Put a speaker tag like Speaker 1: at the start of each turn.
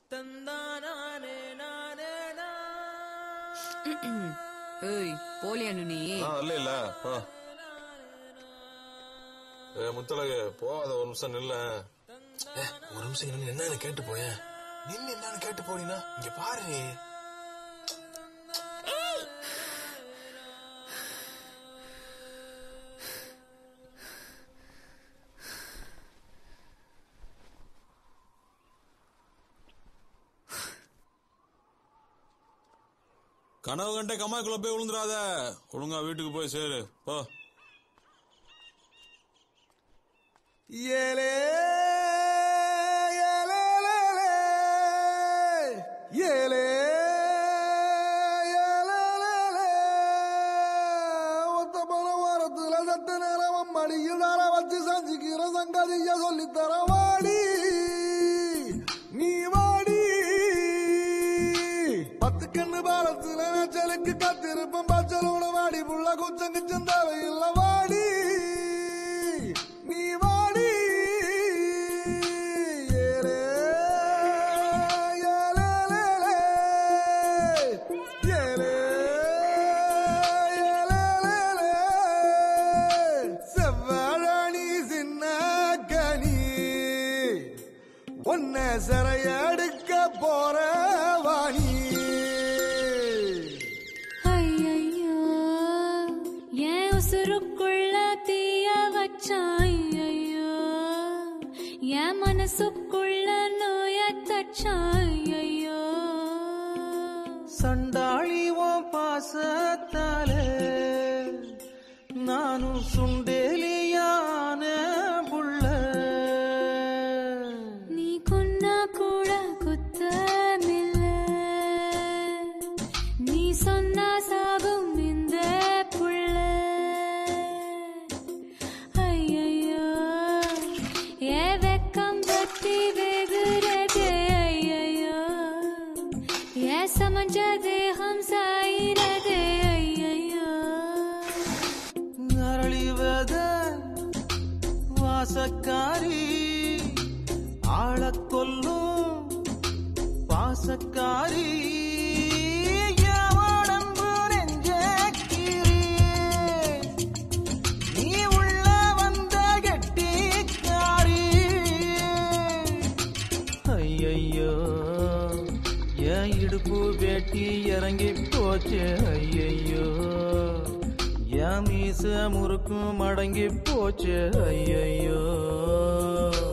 Speaker 1: ஏய் போலியானு நீ
Speaker 2: ஆ இல்ல இல்ல ஆ. ஏ முத்தழகு போகாத ஒரு நிமிஷம் நில்ல ஏ, ஒரு நிமிஷம் நின்னு என்னன்னு கேட்டு போயேன் நின்னு என்னன்னு கேட்டு போனீனா இங்க பாரு கனவு கண்டே கம்மாய்க்குள்ள போய் விழுந்துடாத ஒழுங்கா வீட்டுக்கு போய் சேரு போ
Speaker 3: ஏலே ஏலே லேலே, ஏலே ஏலே லேலே. ஒத்த பல வாரத்துல சத்த நேரம் மடியில் தர வச்சு சஞ்சிக்கிற சங்கதிய சொல்லித்தர வாடி நீ வாடி பத்து கண்ணு பாலத்துல மேச்சலுக்கு கத்திருப்பம் பச்சலோட வாடி புள்ள குச்சம் கிச்சம் தேவையில்ல வாடி நீ வாடி ஏலே, ஏலே, லேலே. ஏலே, ஏலே, லேலே. செவ்வாழாணி சின்ன கனி உன்னை சிறையெடுக்க போற வாணி
Speaker 4: ஐயையோ, என் உசுருக்குள்ள தீய வச்சான் ஐயையோ. என் மனசுக்குள்ள நோய தச்சான் ஐயையோ.
Speaker 5: சண்டாளி உன் பாசத்தாலே நானும் சுண்டேலியான புள்ள
Speaker 4: நீ கொன்னா கூட குத்தமில்ல. நீ சொன்னா சாகும் இந்த புள்ள. ஐயையோ, என் வெக்கம் பத்தி வெகுறதே ஐயையோ. என் சமஞ்ச தேகம் சாயிரதே ஐயையோ.
Speaker 5: அரளிவத வாசக்காரி ஆளக் கொல்லும் பாசக்காரி எவனன்பு நெஞ்சக்கிரி. நீ உள்ள வந்த கெட்டிக்காரி ஐயையோ என் இடுப்பு வேட்டி இறங்கி போச்சு ஐயையோ என் மீச முறுக்கும் மடங்கி போச்சு ஐயையோ